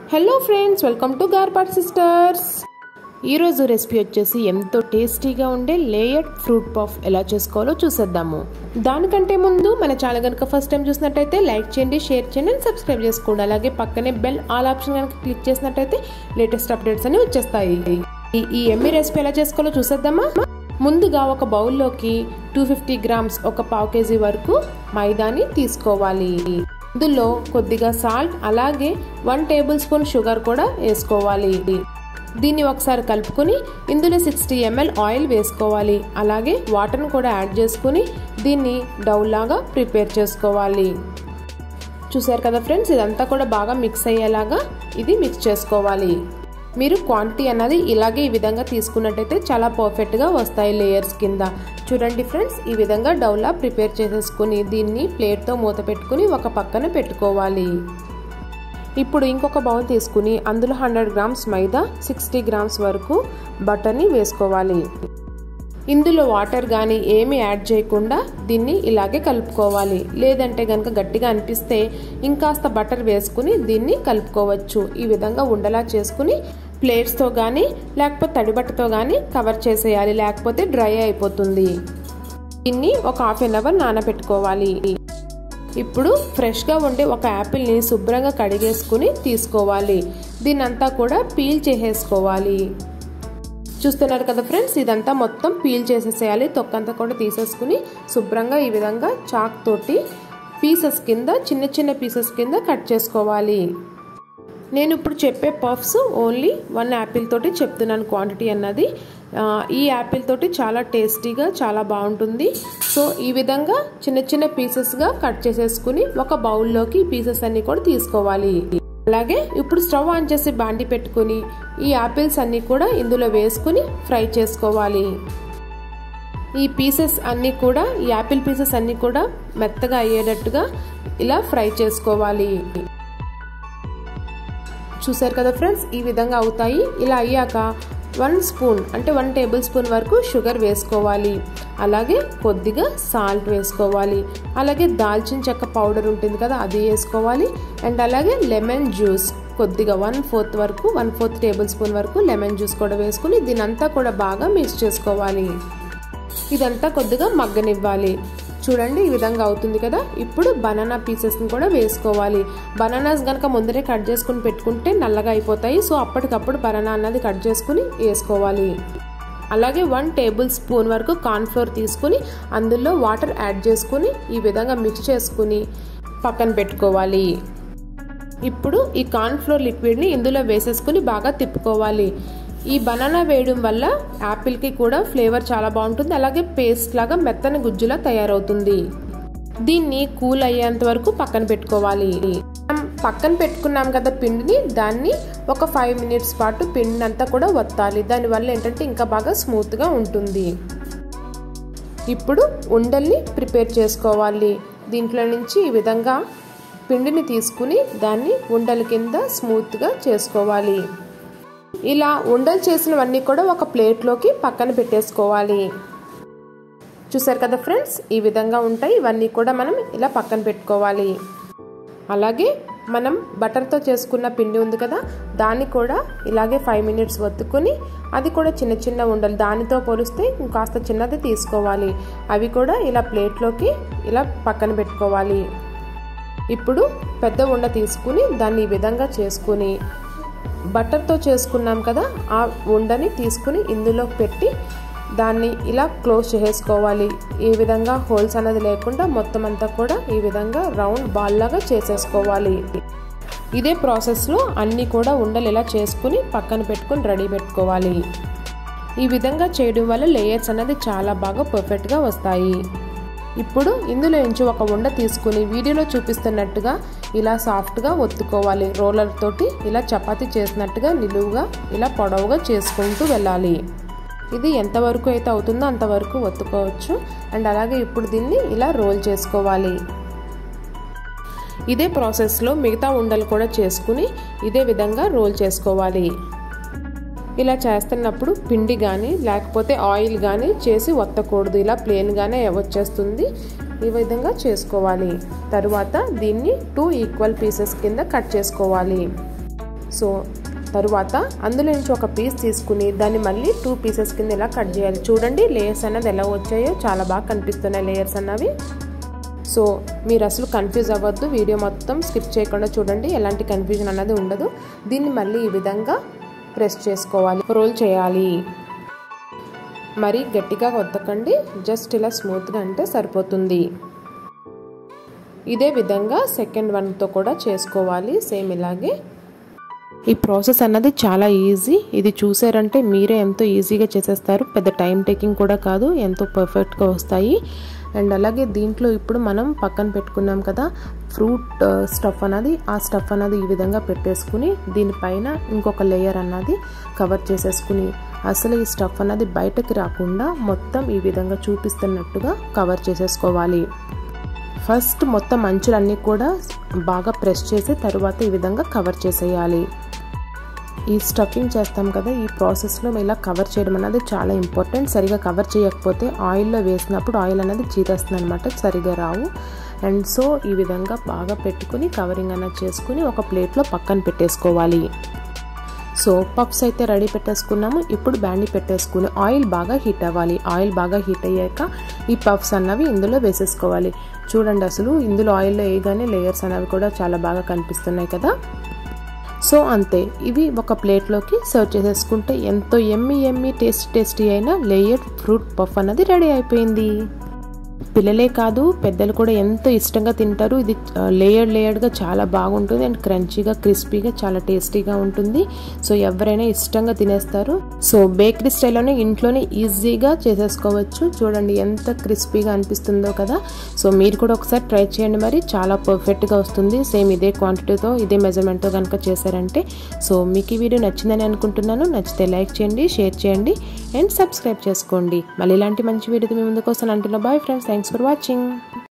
hello friends welcome to గార్పాట్ sisters ఈరోజు recipe వచ్చేసి ఎంతో టేస్టీగా ఉండే లేయర్డ్ ఫ్రూట్ పఫ్ ఎలా చేసుకోవాలో చూసేద్దాము దానికంటే ముందు మన ఛానల్ కనుక ఫస్ట్ టైం చూసినట్టయితే లైక్ చేయండి షేర్ చేయండి అండ్ సబ్స్క్రైబ్ చేసుకోండి అలాగే పక్కనే బెల్ ఆల్ ఆప్షన్ కనుక క్లిక్ చేసినట్టయితే లేటెస్ట్ అప్డేట్స్ అన్ని వచ్చేస్తాయి ఈ- ఈ ఎమ్మి రెసిపీ ఎలా చేసుకోవాలో చూసేద్దామా ముందుగా ఒక బౌల్లోకి టూ ఫిఫ్టీ గ్రామ్స్ ఒక పావు కేజీ వరకు మైదాని తీసుకోవాలి ఇందులో కొద్దిగా సాల్ట్ అలాగే వన్ టేబుల్ స్పూన్ షుగర్ కూడా వేసుకోవాలి దీన్ని ఒకసారి కలుపుకొని ఇందులో సిక్స్టీ ఎంఎల్ ఆయిల్ వేసుకోవాలి అలాగే వాటర్ని కూడా యాడ్ చేసుకుని దీన్ని డౌ లాగా ప్రిపేర్ చేసుకోవాలి చూసారు కదా ఫ్రెండ్స్ ఇదంతా కూడా బాగా మిక్స్ అయ్యేలాగా ఇది మిక్స్ చేసుకోవాలి మీరు క్వాంటిటీ అన్నది ఇలాగే ఈ విధంగా తీసుకున్నట్టయితే చాలా పర్ఫెక్ట్గా వస్తాయి లేయర్స్ కింద చూడండి ఫ్రెండ్స్ ఈ విధంగా డౌలా ప్రిపేర్ చేసేసుకుని దీన్ని ప్లేట్తో మూత పెట్టుకుని ఒక పక్కన పెట్టుకోవాలి ఇప్పుడు ఇంకొక బౌల్ తీసుకుని అందులో hundred grams maida sixty grams వరకు బటర్ని వేసుకోవాలి ఇందులో వాటర్ కానీ ఏమీ యాడ్ చేయకుండా దీన్ని ఇలాగే కలుపుకోవాలి లేదంటే కనుక గట్టిగా అనిపిస్తే ఇంకాస్త బటర్ వేసుకుని దీన్ని కలుపుకోవచ్చు ఈ విధంగా ఉండలా చేసుకుని ప్లేట్స్తో కానీ లేకపోతే తడిబట్టతో కానీ కవర్ చేసేయాలి లేకపోతే డ్రై అయిపోతుంది దీన్ని ఒక హాఫ్ అన్ అవర్ నానబెట్టుకోవాలి ఇప్పుడు ఫ్రెష్గా ఉండే ఒక యాపిల్ని శుభ్రంగా కడిగేసుకుని తీసుకోవాలి దీన్నంతా కూడా పీల్ చేసేసుకోవాలి చూస్తున్నారు కదా ఫ్రెండ్స్ ఇదంతా మొత్తం పీల్ చేసేసేయాలి తొక్కంతా కూడా తీసేసుకుని శుభ్రంగా ఈ విధంగా చాక్ తోటి పీసెస్ కింద చిన్న చిన్న పీసెస్ కింద కట్ చేసుకోవాలి నేను ఇప్పుడు చెప్పే పఫ్స్ ఓన్లీ వన్ యాపిల్ తోటి చెప్తున్నాను క్వాంటిటీ అన్నది ఈ యాపిల్ తోటి చాలా టేస్టీగా చాలా బాగుంటుంది సో ఈ విధంగా చిన్న చిన్న పీసెస్గా కట్ చేసేసుకుని ఒక బౌల్లోకి పీసెస్ అన్ని కూడా తీసుకోవాలి అలాగే ఇప్పుడు స్టవ్ ఆన్ చేసి బాండి పెట్టుకుని ఈ యాపిల్స్ అన్ని కూడా ఇందులో వేసుకుని ఫ్రై చేసుకోవాలి ఈ పీసెస్ అన్నీ కూడా ఈ యాపిల్ పీసెస్ అన్నీ కూడా మెత్తగా అయ్యేటట్టుగా ఇలా ఫ్రై చేసుకోవాలి చూసారు కదా ఫ్రెండ్స్ ఈ విధంగా అవుతాయి ఇలా అయ్యాక వన్ స్పూన్ అంటే వన్ టేబుల్ స్పూన్ వరకు షుగర్ వేసుకోవాలి అలాగే కొద్దిగా సాల్ట్ వేసుకోవాలి అలాగే దాల్చిన చెక్క పౌడర్ ఉంటుంది కదా అది వేసుకోవాలి అండ్ అలాగే లెమన్ జ్యూస్ కొద్దిగా వన్ ఫోర్త్ వరకు వన్ ఫోర్త్ టేబుల్ స్పూన్ వరకు లెమన్ జ్యూస్ కూడా వేసుకుని దీనంతా కూడా బాగా మిక్స్ చేసుకోవాలి ఇదంతా కొద్దిగా మగ్గనివ్వాలి చూడండి ఈ విధంగా అవుతుంది కదా ఇప్పుడు బనానా పీసెస్ని కూడా వేసుకోవాలి బనానాస్ కనుక ముందరే కట్ చేసుకుని పెట్టుకుంటే నల్లగా అయిపోతాయి సో అప్పటికప్పుడు బనానా అన్నది కట్ చేసుకుని వేసుకోవాలి అలాగే వన్ టేబుల్ స్పూన్ వరకు కార్న్ఫ్లోర్ తీసుకుని అందులో వాటర్ యాడ్ చేసుకుని ఈ విధంగా మిక్స్ చేసుకుని పక్కన పెట్టుకోవాలి ఇప్పుడు ఈ కార్న్ఫ్లోర్ లిక్విడ్ని ఇందులో వేసేసుకుని బాగా తిప్పుకోవాలి ఈ బనానా వేయడం వల్ల యాపిల్కి కూడా ఫ్లేవర్ చాలా బాగుంటుంది అలాగే పేస్ట్ లాగా మెత్తని గుజ్జులా తయారవుతుంది దీన్ని కూల్ అయ్యేంత వరకు పక్కన పెట్టుకోవాలి మనం పక్కన పెట్టుకున్నాం కదా పిండిని దాన్ని ఒక ఫైవ్ మినిట్స్ పాటు పిండిని అంతా కూడా వత్తాలి దానివల్ల ఏంటంటే ఇంకా బాగా స్మూత్గా ఉంటుంది ఇప్పుడు ఉండల్ని ప్రిపేర్ చేసుకోవాలి దీంట్లో నుంచి ఈ విధంగా పిండిని తీసుకుని దాన్ని ఉండల కింద స్మూత్గా చేసుకోవాలి ఇలా ఉండలు చేసినవన్నీ కూడా ఒక ప్లేట్లోకి పక్కన పెట్టేసుకోవాలి చూసారు కదా ఫ్రెండ్స్ ఈ విధంగా ఉంటాయి ఇవన్నీ కూడా మనం ఇలా పక్కన పెట్టుకోవాలి అలాగే మనం బటర్తో చేసుకున్న పిండి ఉంది కదా దాన్ని కూడా ఇలాగే ఫైవ్ మినిట్స్ వత్తుకొని అది కూడా చిన్న చిన్న ఉండలు దానితో పోలిస్తే ఇంకాస్త చిన్నది తీసుకోవాలి అవి కూడా ఇలా ప్లేట్లోకి ఇలా పక్కన పెట్టుకోవాలి ఇప్పుడు పెద్ద ఉండ తీసుకుని దాన్ని ఈ విధంగా చేసుకుని బటర్తో చేసుకున్నాం కదా ఆ ఉండని తీసుకుని ఇందులో పెట్టి దాన్ని ఇలా క్లోజ్ చేసేసుకోవాలి ఈ విధంగా హోల్స్ అనేది లేకుండా మొత్తం అంతా కూడా ఈ విధంగా రౌండ్ బాల్ లాగా చేసేసుకోవాలి ఇదే ప్రాసెస్లో అన్నీ కూడా ఉండలు ఇలా చేసుకుని పక్కన పెట్టుకుని రెడీ పెట్టుకోవాలి ఈ విధంగా చేయడం వల్ల లేయర్స్ అనేది చాలా బాగా పర్ఫెక్ట్గా వస్తాయి ఇప్పుడు ఇందులో నుంచి ఒక ఉండ తీసుకుని వీడియోలో చూపిస్తున్నట్టుగా ఇలా సాఫ్ట్గా ఒత్తుకోవాలి రోలర్ తోటి ఇలా చపాతీ చేసినట్టుగా నిలువుగా ఇలా పొడవుగా చేసుకుంటూ వెళ్ళాలి ఇది ఎంతవరకు అయితే అవుతుందో అంతవరకు ఒత్తుకోవచ్చు అండ్ అలాగే ఇప్పుడు దీన్ని ఇలా రోల్ చేసుకోవాలి ఇదే ప్రాసెస్లో మిగతా ఉండలు కూడా చేసుకుని ఇదే విధంగా రోల్ చేసుకోవాలి ఇలా చేస్తున్నప్పుడు పిండి కానీ లేకపోతే ఆయిల్ కానీ చేసి వత్తకూడదు ఇలా ప్లెయిన్గానే వచ్చేస్తుంది ఈ విధంగా చేసుకోవాలి తరువాత దీన్ని టూ ఈక్వల్ పీసెస్ కింద కట్ చేసుకోవాలి సో తరువాత అందులో నుంచి ఒక పీస్ తీసుకుని దాన్ని మళ్ళీ టూ పీసెస్ కింద ఇలా కట్ చేయాలి చూడండి లేయర్స్ అన్నది ఎలా వచ్చాయో చాలా బాగా కనిపిస్తున్నాయి లేయర్స్ అన్నవి సో మీరు అసలు కన్ఫ్యూజ్ అవ్వద్దు వీడియో మొత్తం స్కిప్ చేయకుండా చూడండి ఎలాంటి కన్ఫ్యూజన్ అన్నది ఉండదు దీన్ని మళ్ళీ ఈ విధంగా ప్రెస్ చేసుకోవాలి రోల్ చేయాలి మరి గట్టిగా వద్దకండి జస్ట్ ఇలా స్మూత్గా అంటే సరిపోతుంది ఇదే విధంగా సెకండ్ వన్తో కూడా చేసుకోవాలి సేమ్ ఇలాగే ఈ ప్రాసెస్ అన్నది చాలా ఈజీ ఇది చూసారంటే మీరే ఎంతో ఈజీగా చేసేస్తారు పెద్ద టైం టేకింగ్ కూడా కాదు ఎంతో పర్ఫెక్ట్గా వస్తాయి అండ్ అలాగే దీంట్లో ఇప్పుడు మనం పక్కన పెట్టుకున్నాం కదా ఫ్రూట్ స్టఫ్ అన్నది ఆ స్టఫ్ అన్నది ఈ విధంగా పెట్టేసుకుని దీనిపైన ఇంకొక లేయర్ అన్నది కవర్ చేసేసుకుని అసలు ఈ స్టఫ్ అన్నది బయటకు రాకుండా మొత్తం ఈ విధంగా చూపిస్తున్నట్టుగా కవర్ చేసేసుకోవాలి ఫస్ట్ మొత్తం అంచులన్నీ కూడా బాగా ప్రెస్ చేసి తరువాత ఈ విధంగా కవర్ చేసేయాలి ఈ స్టఫింగ్ చేస్తాం కదా ఈ ప్రాసెస్లో ఇలా కవర్ చేయడం అనేది చాలా ఇంపార్టెంట్ సరిగా కవర్ చేయకపోతే ఆయిల్లో వేసినప్పుడు ఆయిల్ అనేది చీరేస్తుంది అనమాట సరిగా రావు అండ్ సో ఈ విధంగా బాగా పెట్టుకుని కవరింగ్ అనేది చేసుకుని ఒక ప్లేట్లో పక్కన పెట్టేసుకోవాలి సో పఫ్స్ అయితే రెడీ పెట్టేసుకున్నాము ఇప్పుడు బ్యాండీ పెట్టేసుకుని ఆయిల్ బాగా హీట్ అవ్వాలి ఆయిల్ బాగా హీట్ అయ్యాక ఈ పఫ్స్ అన్నవి ఇందులో వేసేసుకోవాలి చూడండి అసలు ఇందులో ఆయిల్లో వేయగానే లేయర్స్ అనేవి కూడా చాలా బాగా కనిపిస్తున్నాయి కదా సో అంతే ఇవి ఒక ప్లేట్లోకి సర్వ్ చేసేసుకుంటే ఎంతో ఎమ్మి ఎమ్మి టేస్టీ టేస్టీ అయిన లేయర్ ఫ్రూట్ పఫ్ అన్నది రెడీ అయిపోయింది పిల్లలే కాదు పెద్దలు కూడా ఎంతో ఇష్టంగా తింటారు ఇది లేయర్డ్ లేయర్డ్గా చాలా బాగుంటుంది అండ్ క్రంచీగా క్రిస్పీగా చాలా టేస్టీగా ఉంటుంది సో ఎవరైనా ఇష్టంగా తినేస్తారు సో బేకరీ స్టైల్లోనే ఇంట్లోనే ఈజీగా చేసేసుకోవచ్చు చూడండి ఎంత క్రిస్పీగా అనిపిస్తుందో కదా సో మీరు కూడా ఒకసారి ట్రై చేయండి మరి చాలా పర్ఫెక్ట్గా వస్తుంది సేమ్ ఇదే క్వాంటిటీతో ఇదే మెజర్మెంట్తో కనుక చేశారంటే సో మీకు ఈ వీడియో నచ్చిందని అనుకుంటున్నాను నచ్చితే లైక్ చేయండి షేర్ చేయండి అండ్ సబ్స్క్రైబ్ చేసుకోండి మళ్ళీ ఇలాంటి మంచి వీడియోతో మీ ముందుకు వస్తాను అంటున్నా bye friends thanks for watching